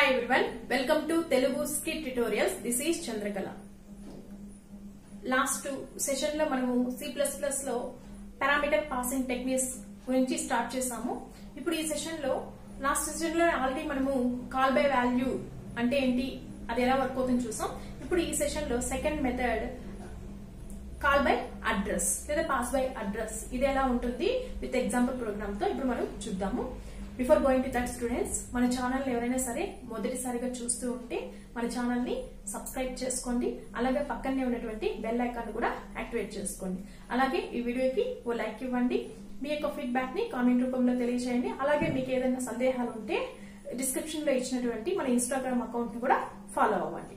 hi everyone welcome to Telugu skit tutorials this is Chandrakala last session లో మనము C plus plus లో parameter passing techniques గురించి start చేసాము ఇప్పుడు ఈ సెషన్ లో లాస్ట్ సెషన్ లో ఆల్రెడీ మనము కాల్ బై వాల్యూ అంటే ఏంటి అది ఎలా వర్క్ అవుతుంది చూసాం ఇప్పుడు ఈ సెషన్ లో second method call by address లేదా పాస్ బై అడ్రస్ ఇది ఎలా ఉంటుంది విత్ ఎగ్జాంపుల్ ప్రోగ్రామ్ తో ఇప్పుడు మనం చూద్దాము before going to that students మన ఛానల్ ఎవరైనా సరే మొదటిసారిగా చూస్తూ ఉంటే మన ఛానల్ ని సబ్స్క్రైబ్ చేసుకోండి అలాగే పక్కనే ఉన్నటువంటి బెల్ ఐకాన్ కూడా యాక్టివేట్ చేసుకోండి అలాగే ఈ వీడియోకి ఓ లైక్ ఇవ్వండి మీ యొక్క ఫీడ్బ్యాక్ ని కామెంట్ రూపంలో తెలియజేయండి అలాగే మీకు ఏదైనా సందేహాలు ఉంటే డిస్క్రిప్షన్ లో ఇచ్చినటువంటి మన ఇన్స్టాగ్రామ్ అకౌంట్ ని కూడా ఫాలో అవ్వండి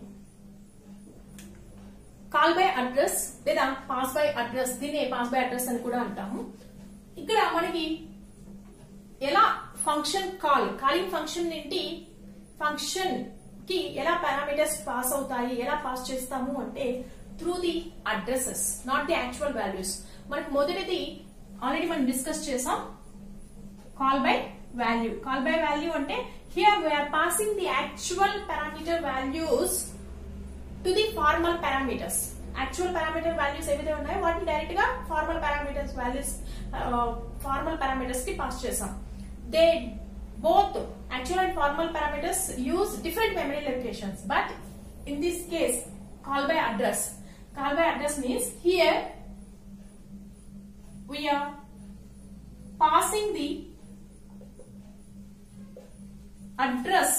కాల్ బై అడ్రస్ లేదా పాస్ బై అడ్రస్ దీన్ని పాస్ బై అడ్రస్ అని కూడా అంటాము ఇక్కడ మనకి ఎలా ఫంక్షన్ కాల్ కాలింగ్ ఫంక్షన్ నుండి ఫంక్షన్ కి ఎలా పారామీటర్స్ పాస్ అవుతాయి ఎలా పాస్ చేస్తాము అంటే through the addresses not the actual values మనకు మొదటిది ఆల్రెడీ మనం డిస్కస్ చేసాం call by value call by value అంటే here we are passing the actual parameter values to the formal parameters actual parameter values ఏవైతే ఉన్నాయో వాటిని డైరెక్ట్ గా formal parameters values formal parameters కి పాస్ చేసాం they both actual and formal parameters use different memory locations but in this case call by address call by address means here we are passing the address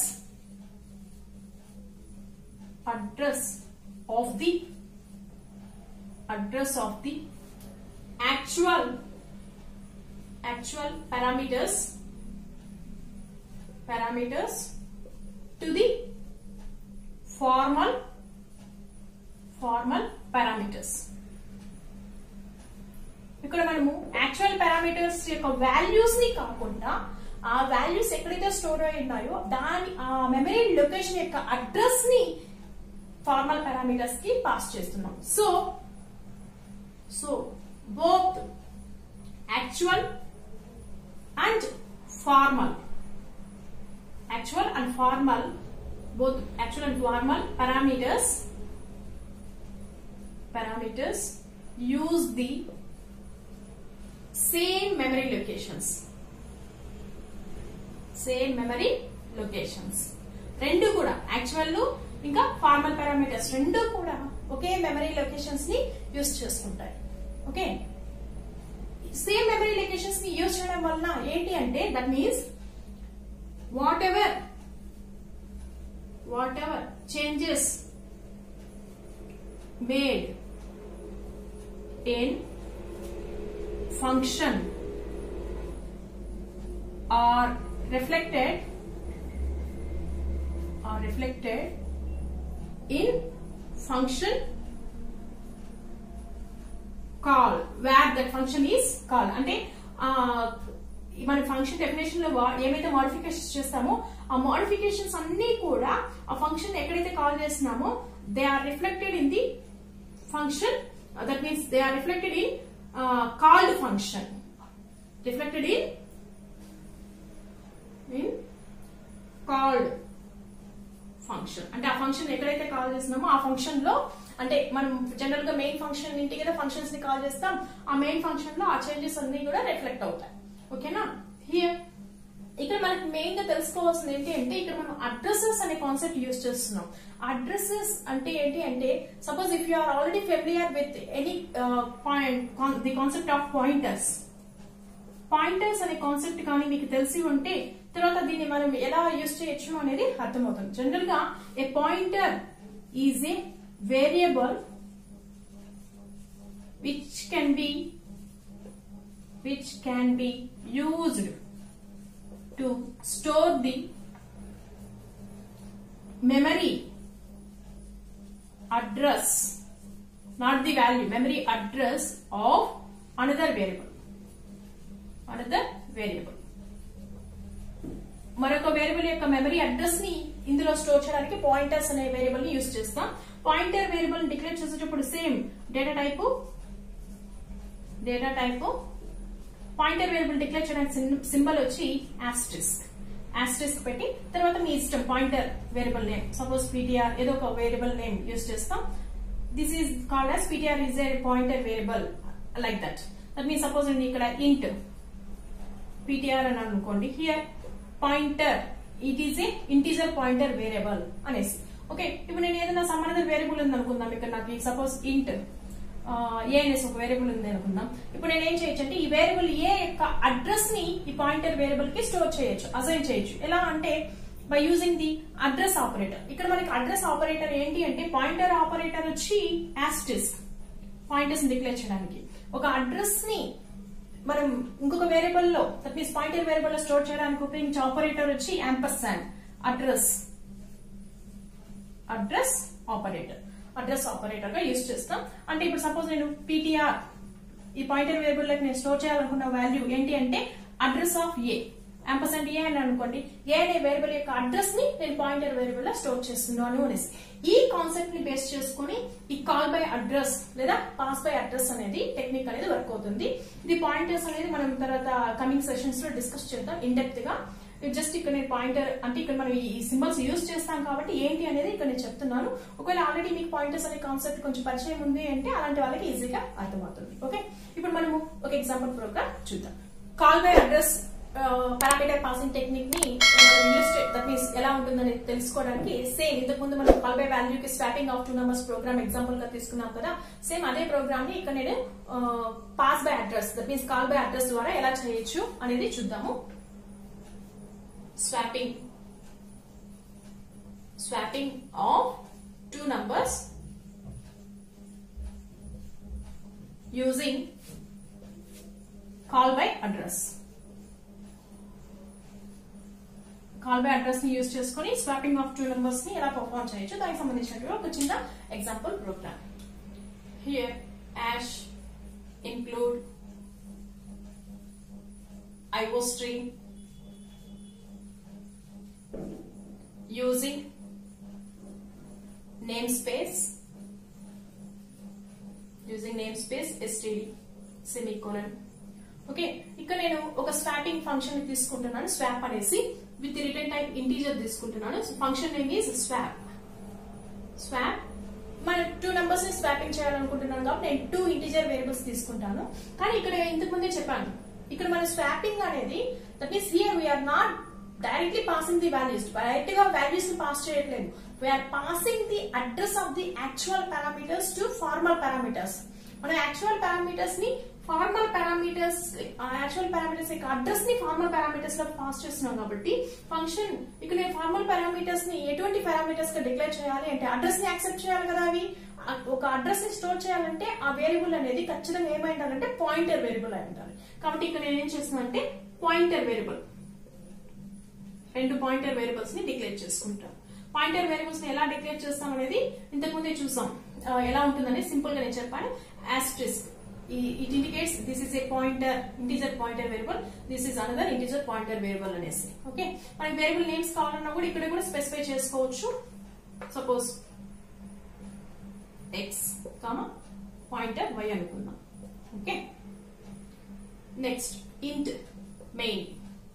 address of the address of the actual actual parameters parameters to the formal formal parameters ఇక్కడ మనము actual parameters యొక్క values ని కాకుండా ఆ values ఎక్కడైతే store అయి ఉన్నాయో దాని ఆ మెమరీ లొకేషన్ యొక్క అడ్రస్ ని ఫార్మల్ పారామీటర్స్ కి పాస్ చేస్తున్నాం so so both actual and formal actual and formal both actual and formal parameters parameters use the same memory locations same memory locations రెండు కూడా యాక్చువల్ ఇంకా ఫార్మల్ పారామీటర్స్ రెండు కూడా ఒకే మెమరీ లొకేషన్స్ ని use చేసుకుంటాయి ఓకే సేమ్ మెమరీ లొకేషన్స్ ని use చేయడం వలన ఏంటి అంటే that means whatever whatever changes made in function are reflected are reflected in function call where that function is called అంటే ఆ, మన ఫంక్షన్ డెఫినేషన్ లో వా- ఏమైతే మోడిఫికేషన్స్ చేస్తామో ఆ మోడిఫికేషన్స్ అన్ని కూడా ఆ ఫంక్షన్ ఎక్కడైతే కాల్ చేస్తున్నామో they are reflected in the function that means they are reflected in called function reflected in in called function అంటే ఆ ఫంక్షన్ ఎక్కడైతే కాల్ చేస్తున్నామో ఆ ఫంక్షన్ లో అంటే మనం జనరల్ గా మెయిన్ ఫంక్షన్ ఇంటి కదా ఫంక్షన్స్ ని కాల్ చేస్తాం ఆ మెయిన్ ఫంక్షన్ లో ఆ చేంజెస్ అన్ని కూడా రిఫ్లెక్ట్ అవుతాయి ఓకేనా హియర్ ఇక్కడ మనకి మెయిన్ గా తెలుసుకోవాల్సింది ఏంటి అంటే ఇక్కడ మనం అడ్రసెస్ అనే కాన్సెప్ట్ యూజ్ చేస్తున్నాం అడ్రసెస్ అంటే ఏంటి అంటే suppose if you are already familiar with any point the concept of pointers pointers అనే కాన్సెప్ట్ కానీ మీకు తెలిసి ఉంటే తర్వాత దీన్ని మనం ఎలా యూజ్ చేయొచ్చు అనేది అర్థమవుతుంది జనరల్ గా a pointer is a variable which can be which can be used to store the memory address not the value memory address of another variable another variable మరొక వేరియబుల్ యొక్క మెమరీ అడ్రస్ ని ఇందులో store చేయడానికి pointers అనే variable ని use చేస్తాం pointer variable ని declare చేసేటప్పుడు same data type data type pointer variable declare చేయడానికి సింబల్ వచ్చి ఆస్ట్రిస్క్ ఆస్టెస్క్ పెట్టి తర్వాత మీ ఇష్టం pointer variable name suppose PTR ఏదో ఒక వేరియబుల్ నేమ్ యూస్ చేస్తాం this is called as ptr is a pointer variable like that that means suppose నేను ఇక్కడ int ptr అని అనుకోండి here pointer it is a integer pointer variable అనేసి okay ఇప్పుడు నేను ఏదైనా సంబంధిత వేరియబుల్ ఉంది అనుకుందాం ఇక్కడ నాకు సపోజ్ ఇంట్ ఏ అనేసి ఒక వేరియబుల్ ఉంది అనుకుందాం ఇప్పుడు నేను ఏం చేయొచ్చు అంటే ఈ వేరియబుల్ ఏ యొక్క అడ్రస్ ని ఈ పాయింటర్ వేరియబుల్ కి స్టోర్ చేయొచ్చు అసైన్ చేయొచ్చు ఎలా అంటే by using the address operator ఇక్కడ మనకి అడ్రస్ ఆపరేటర్ ఏంటి అంటే పాయింటర్ ఆపరేటర్ వచ్చి యాస్టిస్క్ పాయింటర్స్ డిక్లేర్ చేయడానికి ఒక అడ్రస్ ని మనం ఇంకొక వేరియబుల్ లో దట్ మీన్స్ పాయింటర్ వేరియబుల్ లో స్టోర్ చేయడానికి ఉపయోగించే ఆపరేటర్ వచ్చి ampersand address address operator address operator గా యూజ్ చేస్తాం అంటే ఇప్పుడు సపోజ్ నేను పీటీఆర్ ఈ పాయింటర్ వేరియబుల్ లకి నేను స్టోర్ చేయాలనుకున్న వాల్యూ ఏంటి అంటే address of a ampersand a అని అనుకోండి ఏ అనే వేరియబుల్ యొక్క అడ్రస్ ని నేను పాయింటర్ వేరియబుల్ లో స్టోర్ చేస్తున్నాను అనేసి ఈ కాన్సెప్ట్ ని బేస్ చేసుకుని ఈ కాల్ బై అడ్రస్ లేదా పాస్ బై అడ్రస్ అనేది టెక్నిక్ అనేది వర్క్ అవుతుంది ఇది పాయింటర్స్ అనేది మనం తర్వాత కమింగ్ సెషన్స్ లో డిస్కస్ చేద్దాం ఇన్ డెప్త్ గా జస్ట్ ఇక్కడ నేను పాయింటర్ అంటే ఇక్కడ మనం ఈ సింబల్స్ యూజ్ చేస్తాం కాబట్టి ఏంటి అనేది ఇక్కడ నేను చెప్తున్నాను ఒకవేళ ఆల్రెడీ మీకు పాయింటర్స్ అనే కాన్సెప్ట్ కొంచెం పరిచయం ఉంది అంటే అలాంటి వాళ్ళకి ఈజీగా అర్థమవుతుంది ఓకే ఇప్పుడు మనము ఒక ఎగ్జాంపుల్ ప్రోగ్రామ్ చూద్దాం call by address parameter passing technique ని ఇల్లుస్ట్రేట్ దట్ మీన్స్ ఎలా ఉంటుందని తెలుసుకోవడానికి సేమ్ ఇంతకు ముందు మనం కాల్ బై వాల్యూ కి swapping of two numbers program example గా తీసుకున్నాం కదా సేమ్ అదే ప్రోగ్రామ్ ని ఇక్కడ నేను pass by address that means call by address ద్వారా ఎలా చేయొచ్చు అనేది చూద్దాము swapping swapping of two numbers using call by address call by address ని యూజ్ చేసుకుని స్వాపింగ్ ఆఫ్ టూ నెంబర్స్ ని ఎలా పర్ఫార్మ్ చేయొచ్చు దానికి సంబంధించినటువంటి ఒక చిన్న example program here hash include iostream using namespace using namespace std semicolon okay ఇక్కడ నేను ఒక స్వాపింగ్ ఫంక్షన్ తీసుకుంటున్నాను స్వాప్ అనేసి విత్ రిటర్న్ టైప్ ఇంటీజర్ తీసుకుంటున్నాను function name is swap swap మన టూ నెంబర్స్ ని స్వాపింగ్ చేయాలనుకుంటున్నాను కాబట్టి నేను టూ ఇంటీజర్ వేరియబుల్స్ తీసుకుంటాను కానీ ఇక్కడ ఇంతకు ముందే చెప్పాను ఇక్కడ మన స్వాపింగ్ అనేది that means here we are not directly passing the values direct గా వాల్యూస్ ని పాస్ చేయట్లేదు we are passing the address of the actual parameters to formal parameters మనం యాక్చువల్ పారామీటర్స్ ని ఫార్మల్ పారామీటర్స్ యాక్చువల్ పారామీటర్స్ యొక్క అడ్రస్ ని formal parameters లో pass చేస్తున్నాం కాబట్టి ఫంక్షన్ ఇక్కడ నేను ఫార్మల్ పారామీటర్స్ ని ఎటువంటి పారామీటర్స్ గా డిక్లేర్ చేయాలి అంటే అడ్రస్ ని యాక్సెప్ట్ చేయాలి కదా అవి ఒక అడ్రస్ ని స్టోర్ చేయాలంటే ఆ వేరియబుల్ అనేది ఖచ్చితంగా ఏమై ఉండాలంటే పాయింటర్ వేరియబుల్ అయి ఉండాలి కాబట్టి ఇక్కడ నేను ఏం చేస్తున్నాను అంటే పాయింటర్ వేరియబుల్ రెండు పాయింటర్ వేరియబుల్స్ ని డిక్లేర్ చేసుకుంటాం పాయింటర్ వేరియబుల్స్ ని ఎలా డిక్లేర్ చేస్తాం అనేది ఇంతకు ముందే చూసాం ఎలా ఉంటుందని సింపుల్ గా నేను చెప్పాను asterisk it indicates this is a pointer integer pointer variable this is another integer pointer variable అనేసి ఓకే మనకి వేరియబుల్ నేమ్స్ కావాలన్నా కూడా ఇక్కడ కూడా స్పెసిఫై చేసుకోవచ్చు suppose x comma pointer y అనుకుందాం okay next int main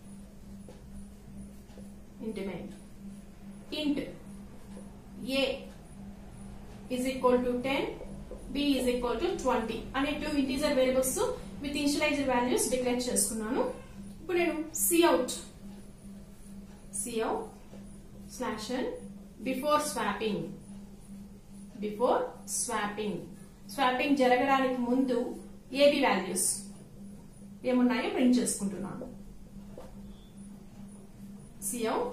int main int a is equal to 10 b is equal to 20 అనే two integer variables with initialiser values declare చేసుకున్నాను ఇప్పుడు నేను cout cout slash before swapping before swapping swapping జరగడానికి ముందు a b values ఏమున్నాయో print చేసుకుంటున్నాను cout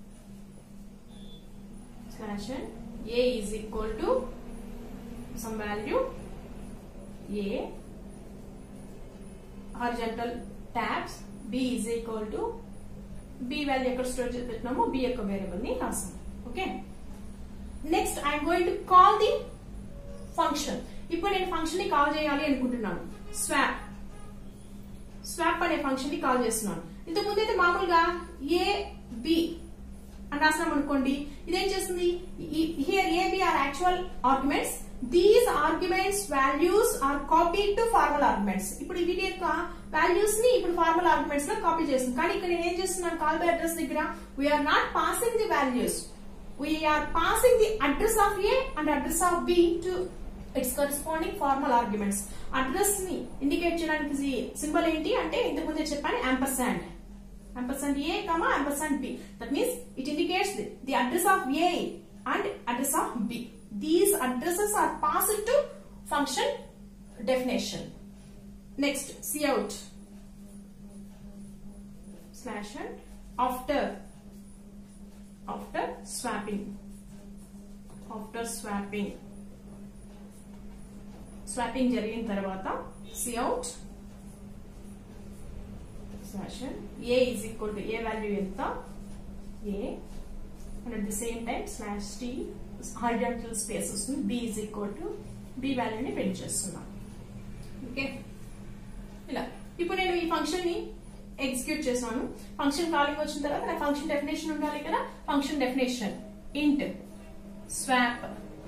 slash n a is equal to some value a horizontal tabs b is equal to b value ఎక్కడ store చేసి పెట్టినామో b యొక్క variable ని రాస్తాం okay next I'm going to call the function ఇప్పుడు నేను ఫంక్షన్ ని కాల్ చేయాలి అనుకుంటున్నాను స్వాప్ స్వాప్ అనే ఫంక్షన్ ని కాల్ చేస్తున్నాను ఇంతకు ముందు అయితే మామూలుగా ఏ బి అని రాసినాం అనుకోండి ఇదేం చేస్తుంది here a b are actual arguments these arguments values are copy to formal arguments ఇప్పుడు వీటి యొక్క వాల్యూస్ ని ఇప్పుడు ఫార్మల్ ఆర్గ్యుమెంట్స్ లో కాపీ చేస్తుంది కానీ ఇక్కడ నేను ఏం చేస్తున్నాను కాల్ బై అడ్రస్ దగ్గర we're not passing the values we're passing the address of a and address of b to its corresponding formal arguments address ని ఇండికేట్ చేయడానికి సింబల్ ఏంటి అంటే ఇంతకు ముందే చెప్పాను ampersand ampersand a comma ampersand b that means it indicates the, the address of a and address of b these addresses are passed to function definition next cout slash and after after swapping after swapping swapping జరిగిన తర్వాత cout slash a is equal to a value ఎంత a and at the same time slash t horizontal space వస్తుంది b is equal to b value ని print చేస్తున్నాం okay ఇలా ఇప్పుడు నేను ఈ ఫంక్షన్ ని ఎగ్జిక్యూట్ చేశాను ఫంక్షన్ కాలింగ్ వచ్చిన తర్వాత నా ఫంక్షన్ డెఫినేషన్ ఉండాలి కదా function definition int swap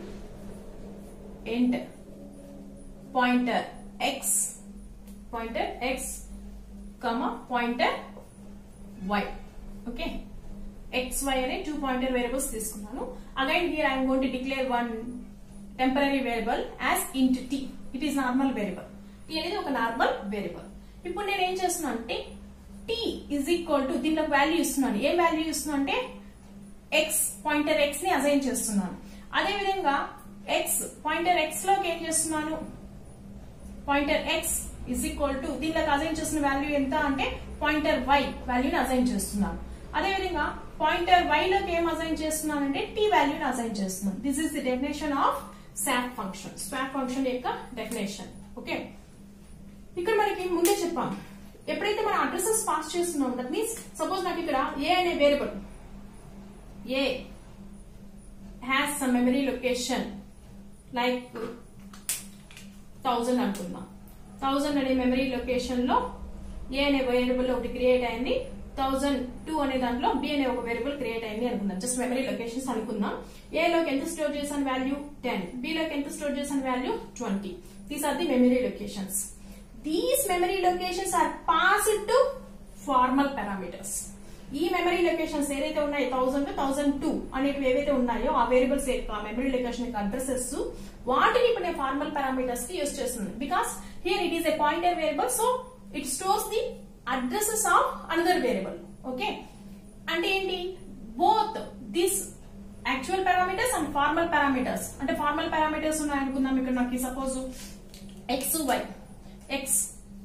int pointer x pointer x comma pointer y okay x y అనే టూ పాయింటర్ వేరియబుల్స్ తీసుకున్నాను again here I'm going to declare one temporary variable as int t it is normal variable t అనేది ఒక normal variable ఇప్పుడు నేను ఏం చేస్తున్నాను అంటే t is equal to దీనిలో వాల్యూ ఇస్తున్నాను ఏ వాల్యూ ఇస్తున్నాను అంటే ఎక్స్ పాయింటర్ ఎక్స్ ని అసైన్ చేస్తున్నాను అదే విధంగా ఎక్స్ పాయింటర్ ఎక్స్ లోకి ఏం చేస్తున్నాను pointer x is equal to దీనిలోకి అసైన్ చేసిన వాల్యూ ఎంత అంటే పాయింటర్ వై వాల్యూని అసైన్ చేస్తున్నాను అదేవిధంగా పాయింటర్ వై లోకి ఏం అసైన్ చేస్తున్నాను అంటే టీ వాల్యూని అసైన్ చేస్తున్నాను this is the definition of swap function swap function యొక్క డెఫినేషన్ ఓకే ఇక్కడ మనకి ముందే చెప్పాం ఎప్పుడైతే మనం అడ్రసెస్ పాస్ చేస్తున్నాం దట్ మీన్స్ సపోజ్ నాకు ఇక్కడ ఏ అనే variable a has some memory location like thousand అనుకుందాం థౌజండ్ అనే మెమరీ లొకేషన్ లో ఏ అనే వేరియబుల్ ఒకటి క్రియేట్ అయింది థౌజండ్ టూ అనే దాంట్లో బి అనే ఒక వేరియబుల్ క్రియేట్ అయింది అనుకుందాం జస్ట్ మెమరీ లొకేషన్స్ అనుకుందాం ఏ లోకి ఎంత స్టోర్ చేశాను వాల్యూ టెన్ బి లోకి ఎంత స్టోర్ చేశాను value twenty these are the memory locations these memory locations are passed to formal parameters ఈ మెమరీ లొకేషన్స్ ఏదైతే ఉన్నాయో థౌసండ్ థౌసండ్ టూ అనేవి ఏవైతే ఉన్నాయో ఆ వేరియబుల్స్ ఆ మెమరీ లొకేషన్ యొక్క అడ్రసెస్ వాటిని ఇప్పుడు నేను ఫార్మల్ పారామీటర్స్ కి యూస్ చేస్తున్నాను because here it is a pointer variable so it stores the addresses of another variable okay అంటే ఏంటి both this actual parameters and formal parameters అంటే ఫార్మల్ పారామీటర్స్ ఉన్నాయనుకుందాం ఇక్కడ నాకు suppose x y x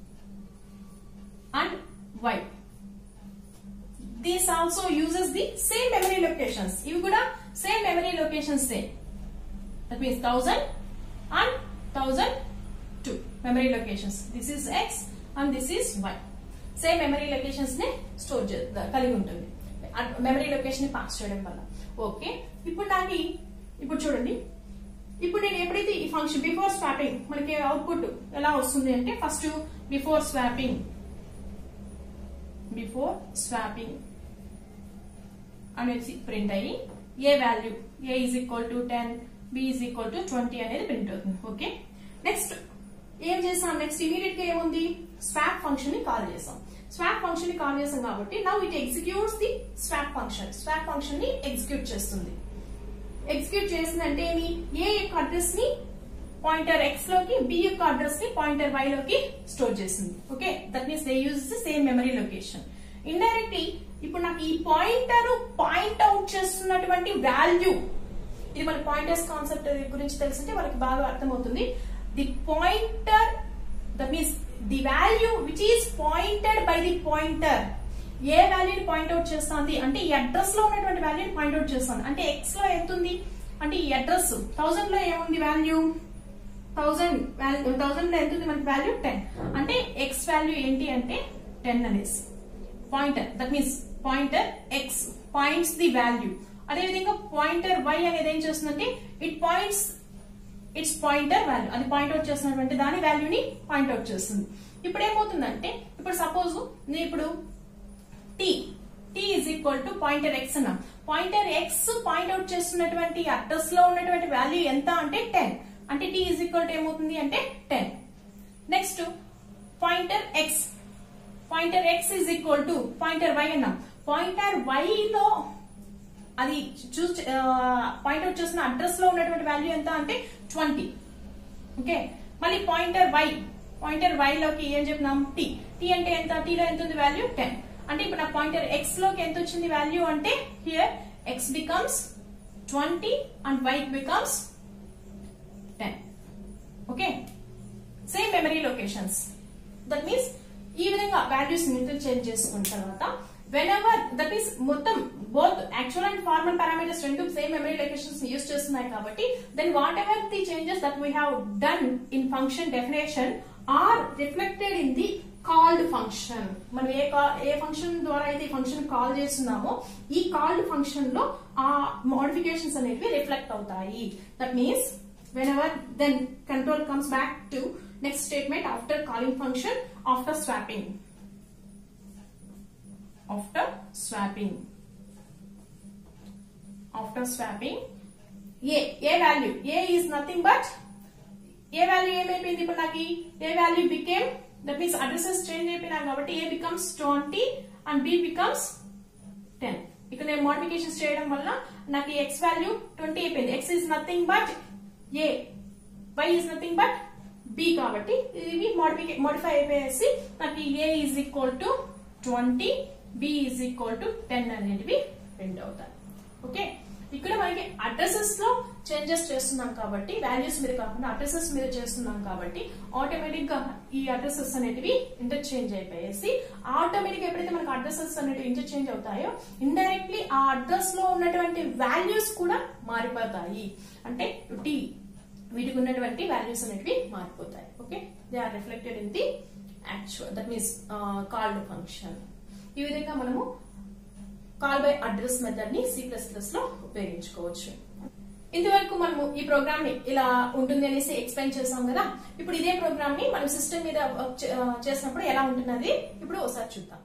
and y this also uses the same memory locations ఇవి కూడా same memory locations same that means thousand and thousand two memory locations this is X and this is y same memory locations ని store కలిగి ఉంటుంది memory location ని pass చేయడం వల్ల okay ఇప్పుడు నాకు ఇప్పుడు చూడండి ఇప్పుడు నేను ఎప్పుడైతే ఈ ఫంక్షన్ బిఫోర్ స్వాపింగ్ మనకి అవుట్పుట్ ఎలా వస్తుంది అంటే first before swapping before swapping అనేది ప్రింట్ అయ్యి a value a is equal to ten b is equal to twenty అనేది ప్రింట్ అవుతుంది ఓకే నెక్స్ట్ ఏం చేసాం నెక్స్ట్ ఇమీడియట్ గా ఏముంది స్వాప్ ఫంక్షన్ ని కాల్ చేసాం స్వాప్ ఫంక్షన్ ని కాల్ చేసాం కాబట్టి now it executes the swap function swap function ని ఎగ్జిక్యూట్ చేస్తుంది ఎగ్జిక్యూట్ చేసిందంటే ఏమి ఏ యొక్క అడ్రస్ ని పాయింటర్ ఎక్స్ లోకి బి యొక్క అడ్రస్ ని పాయింటర్ వై లోకి స్టోర్ చేసింది okay that means they use the same memory location indirectly ఇప్పుడు నాకు ఈ పాయింటర్ పాయింట్ అవుట్ చేస్తున్నటువంటి వాల్యూ ఇది మన పాయింటర్స్ కాన్సెప్ట్ గురించి తెలిసింటే మనకి బాగా అర్థమవుతుంది the pointer that means the value which is pointed by the pointer ఏ వాల్యూని పాయింట్అవుట్ చేస్తుంది అంటే ఈ అడ్రస్ లో ఉన్నటువంటి వాల్యూని పాయింట్అవుట్ చేస్తాను అంటే ఎక్స్ లో ఎంత ఉంది అంటే ఈ అడ్రస్ థౌసండ్ లో ఏముంది వాల్యూ థౌసండ్ వాల్యూ థౌసండ్ లో ఎంత ఉంది మనకి వాల్యూ టెన్ అంటే ఎక్స్ వాల్యూ ఏంటి అంటే టెన్ అనేసి pointer that means pointer x points the value అదేవిధంగా పాయింటర్ వై అనేది ఏం చేస్తుందంటే it points its pointer value అది పాయింట్అవుట్ చేస్తున్నటువంటి దాని వాల్యూని పాయింట్అవుట్ చేస్తుంది ఇప్పుడు ఏమవుతుందంటే ఇప్పుడు సపోజ్ నేను ఇప్పుడు t t is equal to pointer x అన్నాం పాయింటర్ ఎక్స్ పాయింట్ అవుట్ చేస్తున్నటువంటి అడ్రస్ లో ఉన్నటువంటి వాల్యూ ఎంత అంటే టెన్ అంటే టీ ఈజ్ ఈక్వల్ టు ఏమవుతుంది అంటే ten next pointer x pointer x is equal to pointer y అన్నాం పాయింటర్ వై లో అది చూస్ పాయింట్ అవుట్ చేసిన అడ్రస్ లో ఉన్నటువంటి వాల్యూ ఎంత అంటే ట్వంటీ ఓకే మళ్ళీ పాయింటర్ వై పాయింటర్ వై లోకి ఏం చెప్పినాం టీ టీ అంటే ఎంత టీలో ఎంత ఉంది వాల్యూ టెన్ అంటే ఇప్పుడు నా పాయింటర్ ఎక్స్ లోకి ఎంత వచ్చింది వాల్యూ అంటే here x becomes twenty and y becomes ten okay same memory locations that means ఈ విధంగా వాల్యూస్ ఇంటర్చేంజ్ చేసుకున్న తర్వాత వెన్ ఎవర్ దట్ మీన్స్ మొత్తం both actual and formal parameters రెండు సేమ్ మెమరీ లొకేషన్స్ యూస్ చేస్తున్నాయి కాబట్టి then whatever the changes that we have done in function definition are reflected in the called function మనం ఏ కా- ఏ function ద్వారా అయితే ఈ ఫంక్షన్ కాల్ చేస్తున్నామో ఈ కాల్డ్ ఫంక్షన్ లో ఆ మోడిఫికేషన్స్ అనేవి రిఫ్లెక్ట్ అవుతాయి that means whenever then control comes back to next statement after calling function after swapping after swapping after swapping a a value a is nothing but a value ఏమైపోయింది ఇప్పుడు నాకు a value became that means addresses change అయిపోయినా కాబట్టి a becomes twenty and b becomes ten ఇక్కడ నేను modifications చేయడం వల్ల నాకు ఎక్స్ వాల్యూ ట్వంటీ అయిపోయింది x is nothing but a y is nothing but b కాబట్టి ఇవి మోడిఫికే మోడిఫై అయిపోయేసి నాకు a is equal to twenty b is equal to ten అనేటివి ప్రింట్ అవుతాయి ఓకే ఇక్కడ మనకి అడ్రసెస్ లో చేంజెస్ చేస్తున్నాం కాబట్టి వాల్యూస్ మీద కాకుండా అడ్రసెస్ మీద చేస్తున్నాం కాబట్టి ఆటోమేటిక్ గా ఈ అడ్రసెస్ అనేటివి ఇంటర్చేంజ్ అయిపోయేసి ఆటోమేటిక్ ఎప్పుడైతే మనకు అడ్రసెస్ అనేటివి ఇంటర్చేంజ్ అవుతాయో ఇండైరెక్ట్లీ ఆ అడ్రస్ లో ఉన్నటువంటి వాల్యూస్ కూడా మారిపోతాయి అంటే టీ వీటికి ఉన్నటువంటి వాల్యూస్ అనేటివి మారిపోతాయి okay they are reflected in the actual that means called function ఈ విధంగా మనము కాల్ బై అడ్రస్ మెథడ్ ని సి ప్లస్ ప్లస్ లో ఉపయోగించుకోవచ్చు ఇంతవరకు మనము ఈ ప్రోగ్రామ్ ని ఇలా ఉంటుంది అనేసి ఎక్స్ప్లెయిన్ చేసాం కదా ఇప్పుడు ఇదే ప్రోగ్రామ్ ని మనం సిస్టమ్ మీద వర్క్ చే- ఆ, చేసినప్పుడు ఎలా ఉంటున్నది ఇప్పుడు ఒకసారి చూద్దాం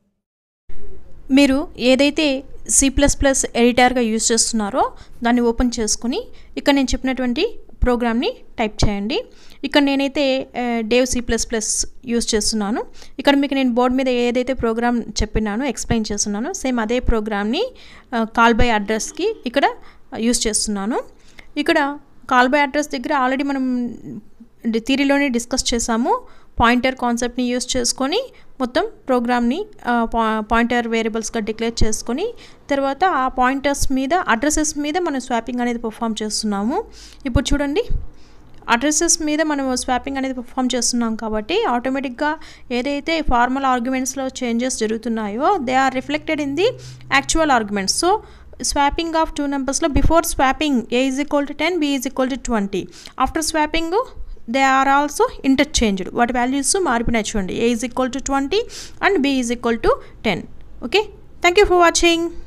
మీరు ఏదైతే సి ప్లస్ ప్లస్ ఎడిటర్గా యూజ్ చేస్తున్నారో దాన్ని ఓపెన్ చేసుకుని ఇక్కడ నేను చెప్పినటువంటి ప్రోగ్రామ్ని టైప్ చేయండి ఇక్కడ నేనైతే ఆ, Dev C plus plus use చేస్తున్నాను ఇక్కడ మీకు నేను బోర్డ్ మీద ఏదైతే ప్రోగ్రామ్ చెప్పినానో ఎక్స్ప్లెయిన్ చేస్తున్నానో సేమ్ అదే ప్రోగ్రామ్ని ఆ, కాల్ బై అడ్రస్కి ఇక్కడ యూజ్ చేస్తున్నాను ఇక్కడ కాల్ బై అడ్రస్ దగ్గర ఆల్రెడీ మనం థీరీలోనే డిస్కస్ చేసాము పాయింటర్ కాన్సెప్ట్ని యూస్ చేసుకొని మొత్తం ప్రోగ్రామ్ని పాయింటర్ వేరియబుల్స్గా డిక్లేర్ చేసుకొని తర్వాత ఆ పాయింటర్స్ మీద అడ్రసెస్ మీద మనం స్వాపింగ్ అనేది పర్ఫామ్ చేస్తున్నాము ఇప్పుడు చూడండి అడ్రసెస్ మీద మనం స్వాపింగ్ అనేది పర్ఫామ్ చేస్తున్నాం కాబట్టి ఆటోమేటిక్గా ఏదైతే ఫార్మల్ ఆర్గ్యుమెంట్స్లో చేంజెస్ జరుగుతున్నాయో they are reflected in the actual arguments so swapping of two నెంబర్స్లో before swapping a is equal to ten b is equal to twenty after swapping they are also interchanged వాటి వాల్యూస్ మారిపోయినాయి చూడండి a is equal to twenty and b is equal to ten okay thank you for watching